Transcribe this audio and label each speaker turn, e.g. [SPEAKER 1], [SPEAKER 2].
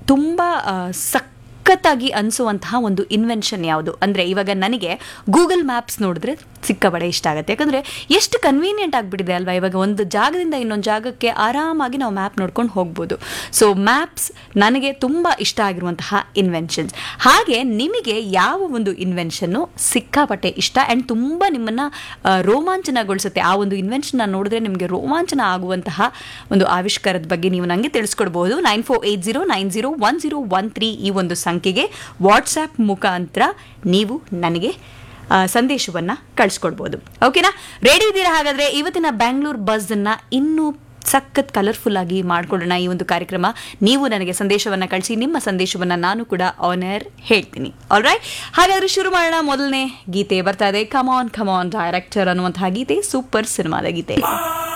[SPEAKER 1] ತುಂಬ ಸಖತ್ತಾಗಿ ಅನಿಸುವಂತಹ ಒಂದು ಇನ್ವೆನ್ಷನ್ ಯಾವುದು ಅಂದರೆ ಇವಾಗ ನನಗೆ ಗೂಗಲ್ ಮ್ಯಾಪ್ಸ್ ನೋಡಿದ್ರೆ ಸಿಕ್ಕಾಬಡೆ ಇಷ್ಟ ಆಗುತ್ತೆ ಯಾಕಂದರೆ ಎಷ್ಟು ಕನ್ವೀನಿಯೆಂಟ್ ಆಗಿಬಿಟ್ಟಿದೆ ಅಲ್ವಾ ಇವಾಗ ಒಂದು ಜಾಗದಿಂದ ಇನ್ನೊಂದು ಜಾಗಕ್ಕೆ ಆರಾಮಾಗಿ ನಾವು ಮ್ಯಾಪ್ ನೋಡ್ಕೊಂಡು ಹೋಗ್ಬೋದು ಸೊ ಮ್ಯಾಪ್ಸ್ ನನಗೆ ತುಂಬ ಇಷ್ಟ ಆಗಿರುವಂತಹ ಇನ್ವೆನ್ಷನ್ಸ್ ಹಾಗೆ ನಿಮಗೆ ಯಾವ ಒಂದು ಇನ್ವೆನ್ಷನ್ನು ಸಿಕ್ಕಾಪಟ್ಟೆ ಇಷ್ಟ ಆ್ಯಂಡ್ ತುಂಬ ನಿಮ್ಮನ್ನು ರೋಮಾಂಚನಗೊಳಿಸುತ್ತೆ ಆ ಒಂದು ಇನ್ವೆನ್ಷನ್ನ ನೋಡಿದ್ರೆ ನಿಮಗೆ ರೋಮಾಂಚನ ಆಗುವಂತಹ ಒಂದು ಆವಿಷ್ಕಾರದ ಬಗ್ಗೆ ನೀವು ನನಗೆ ತಿಳಿಸ್ಕೊಡ್ಬೋದು nine four eight zero nine zero one zero one three ಈ ಒಂದು ಸಂಖ್ಯೆಗೆ ವಾಟ್ಸ್ಆ್ಯಪ್ ಮುಖಾಂತರ ನೀವು ನನಗೆ ಆ, ಸಂದೇಶವನ್ನ ಕಳಿಸ್ಕೊಡ್ಬೋದು ಓಕೆನಾ ರೆಡಿ ಇದ್ದೀರಾ ಹಾಗಾದ್ರೆ ಇವತ್ತಿನ ಬ್ಯಾಂಗ್ಳೂರ್ ಬಸ್ಸನ್ನ ಇನ್ನೂ ಸಖತ್ ಕಲರ್ಫುಲ್ ಆಗಿ ಮಾಡ್ಕೊಳ್ಳೋಣ ಈ ಒಂದು ಕಾರ್ಯಕ್ರಮ ನೀವು ನನಗೆ ಸಂದೇಶವನ್ನ ಕಳಿಸಿ ನಿಮ್ಮ ಸಂದೇಶವನ್ನ ನಾನು ಕೂಡ ಆನರ್ ಹೇಳ್ತೀನಿ ಆಲ್ ರೈಟ್ ಹಾಗಾದ್ರೆ ಶುರು ಮಾಡೋಣ ಮೊದಲನೇ ಗೀತೆ ಬರ್ತಾ ಇದೆ ಕಮಾನ್ ಕಮಾನ್ ಡೈರೆಕ್ಟರ್ ಅನ್ನುವಂತಹ ಗೀತೆ ಸೂಪರ್ ಸಿನಿಮಾದ ಗೀತೆ